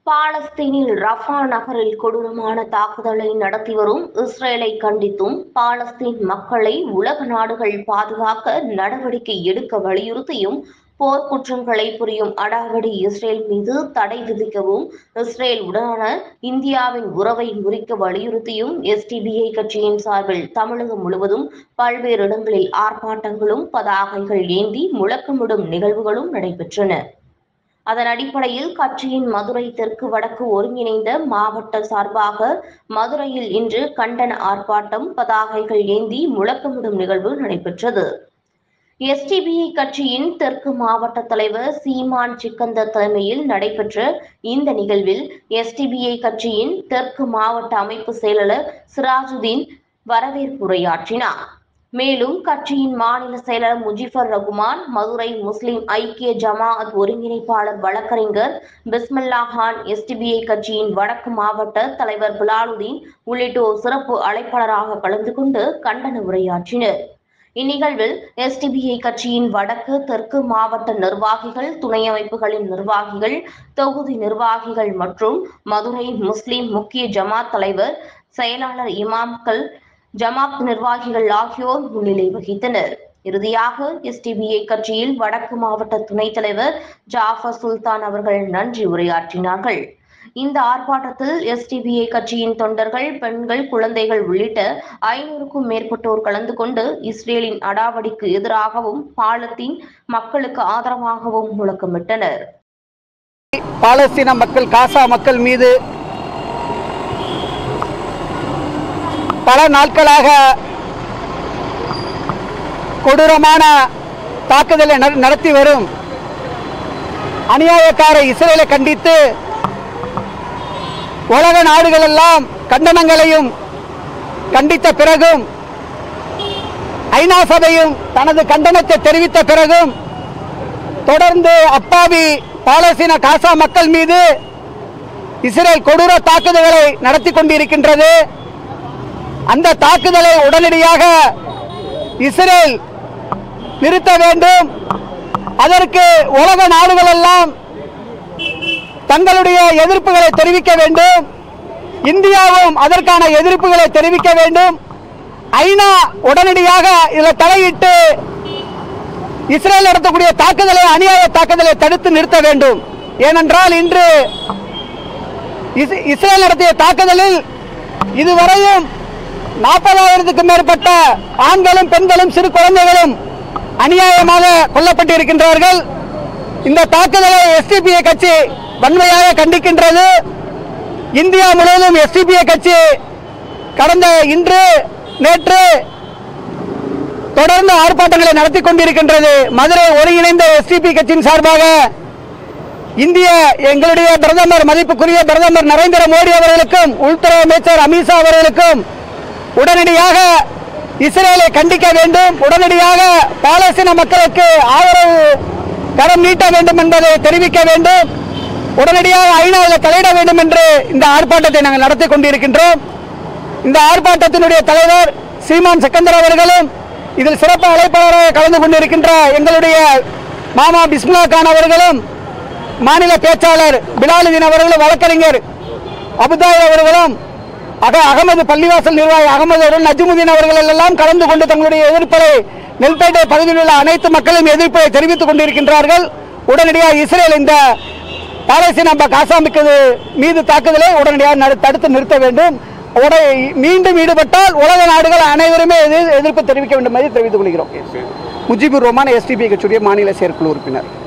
பாலஸ்தீனில் Rafah நகரில் கொடூரமான தாக்குதலை நடத்தி வரும் இஸ்ரேலை கண்டித்தும் பாலஸ்தீன் மக்களை உலக நாடுகள் பாதுகாக்க நடவடிக்கை எடுக்க வலியுறுத்தியும் போர்க்குற்றங்களை புரியும் அடாவடி இஸ்ரேல் மீது தடை விதிக்கவும் இஸ்ரேல் உடனான இந்தியாவின் உறவை முறிக்க வலியுறுத்தியும் எஸ்டிபிஐ கட்சியின் சார்பில் தமிழகம் முழுவதும் பல்வேறு இடங்களில் ஆர்ப்பாட்டங்களும் பதாகைகள் ஏந்தி முழக்கமிடும் நிகழ்வுகளும் நடைபெற்றன அதன் அடிப்படையில் கட்சியின் மதுரை தெற்கு வடக்கு ஒருங்கிணைந்த மாவட்ட சார்பாக மதுரையில் இன்று கண்டன ஆர்ப்பாட்டம் பதாகைகள் ஏந்தி முழக்கமிடும் நிகழ்வு நடைபெற்றது எஸ்டிபிஐ கட்சியின் தெற்கு மாவட்ட தலைவர் சீமான் சிக்கந்தர் தலைமையில் நடைபெற்ற இந்த நிகழ்வில் எஸ்டிபிஐ கட்சியின் தெற்கு மாவட்ட அமைப்பு செயலாளர் சிராஜுதீன் வரவேற்புரையாற்றினார் மேலும் கட்சியின் மாநில செயலர் முஜிபர் ரகுமான் மதுரை முஸ்லிம் ஐக்கிய ஜமாஅத் ஒருங்கிணைப்பாளர் வழக்கறிஞர் பிஸ்மில்லா கான் எஸ்டிபிஐ கட்சியின் வடக்கு மாவட்ட தலைவர் பிலாலுதீன் உள்ளிட்டோர் சிறப்பு அழைப்பாளராக கலந்து கொண்டு கண்டன உரையாற்றினர் இந்நிகழ்வில் எஸ்டிபிஐ கட்சியின் வடக்கு தெற்கு மாவட்ட நிர்வாகிகள் துணை அமைப்புகளின் நிர்வாகிகள் தொகுதி நிர்வாகிகள் மற்றும் மதுரை முஸ்லிம் முக்கிய ஜமாத் தலைவர் செயலாளர் இமாம்கள் ஜமாத் நிர்வாகிகள் ஆகியோர் முன்னிலை வகித்தனர் இறுதியாக எஸ்டிபிஐ கட்சியில் வடக்கு மாவட்ட துணைத் தலைவர் ஜாஃபர் சுல்தான் அவர்கள் நன்றி உரையாற்றினார்கள் இந்த ஆர்ப்பாட்டத்தில் எஸ்டிபிஐ கட்சியின் தொண்டர்கள் பெண்கள் குழந்தைகள் உள்ளிட்ட ஐநூறுக்கும் மேற்பட்டோர் கலந்து கொண்டு இஸ்ரேலின் அடாவடிக்கு எதிராகவும் பாலத்தின் மக்களுக்கு ஆதரவாகவும் முழக்கமிட்டனர் பாலஸ்தீன மக்கள் காசா மக்கள் மீது பல நாட்களாக கொடூரமான தாக்குதலை நட- நடத்தி வரும் அநியாயக்கார இஸ்ரேலை கண்டித்து உலக நாடுகளெல்லாம் கண்டனங்களையும் கண்டித்த பிறகும் ஐநா சபையும் தனது கண்டனத்தை தெரிவித்த பிறகும் தொடர்ந்து அப்பாவி பாலஸ்தீன காசா மக்கள் மீது இஸ்ரேல் கொடூர தாக்குதல்களை நடத்தி கொண்டிருக்கின்றது அந்த தாக்குதலை உடனடியாக இஸ்ரேல் நிறுத்த வேண்டும் அதற்கு உலக நாடுகள் எல்லாம் தங்களுடைய எதிர்ப்புகளை தெரிவிக்க வேண்டும் இந்தியாவும் அதற்கான எதிர்ப்புகளை தெரிவிக்க வேண்டும் ஐநா உடனடியாக இதில் தலையிட்டு இஸ்ரேல் நடத்தக்கூடிய தாக்குதலை அநியாய தாக்குதலை தடுத்து நிறுத்த வேண்டும் ஏனென்றால் இன்று இஸ்- இஸ்ரேல் நடத்திய தாக்குதலில் இதுவரையும் நாற்பதாயிரத்துக்கும் மேற்பட்ட ஆண்களும் பெண்களும் சிறு குழந்தைகளும் அநியாயமாக கொல்லப்பட்டிருக்கின்றார்கள் இந்த தாக்குதலை எஸ்டிபிஐ கட்சி வன்மையாக கண்டிக்கின்றது இந்தியா முழுவதும் எஸ்டிபிஐ கட்சி கடந்த இன்று நேற்று தொடர்ந்து ஆர்ப்பாட்டங்களை நடத்தி கொண்டிருக்கின்றது மதுரை ஒருங்கிணைந்த எஸ்டிபி கட்சியின் சார்பாக இந்திய எங்களுடைய பிரதமர் மதிப்புக்குரிய பிரதமர் நரேந்திர மோடி அவர்களுக்கும் உள்துறை அமைச்சர் அமித்ஷா அவர்களுக்கும் உடனடியாக இஸ்ரேலை கண்டிக்க வேண்டும் உடனடியாக பாலஸ்தீன மக்களுக்கு ஆதரவு கரம் நீட்ட வேண்டும் என்பதை தெரிவிக்க வேண்டும் உடனடியாக ஐநாவில் தலையிட வேண்டும் என்று இந்த ஆர்ப்பாட்டத்தை நாங்கள் நடத்தி கொண்டிருக்கின்றோம் இந்த ஆர்ப்பாட்டத்தினுடைய தலைவர் சீமான் செகந்தர் அவர்களும் இதில் சிறப்பு அழைப்பாளராக கலந்து கொண்டிருக்கின்ற எங்களுடைய மாமா பிஸ்மிலா கான் அவர்களும் மாநில பேச்சாளர் பிலாலுதீன் அவர்களும் வழக்கறிஞர் அபுதாய் அவர்களும் அக அகமது பள்ளிவாசல் நிர்வாகி அகமது அவர்கள் நஜ்முதீன் அவர்கள் எல்லாம் கலந்து கொண்டு தங்களுடைய எதிர்ப்பை நெல்பேட்டை பகுதியில் உள்ள அனைத்து மக்களும் எதிர்ப்பை தெரிவித்துக் கொண்டிருக்கின்றார்கள் உடனடியாக இஸ்ரேல் இந்த பாலஸ்தீன ப- காசாமிக்கு மீது தாக்குதலை உடனடியாக நடு- தடுத்து நிறுத்த வேண்டும் உட- மீண்டும் ஈடுபட்டால் உலக நாடுகள் அனைவருமே எதிர்- எதிர்ப்பு தெரிவிக்க வேண்டும் என்று தெரிவித்துக் கொள்கிறோம் முஜிபுர் ரஹ்மான் எஸ்டிபி கட்சியுடைய மாநில செயற்குழு உறுப்பினர்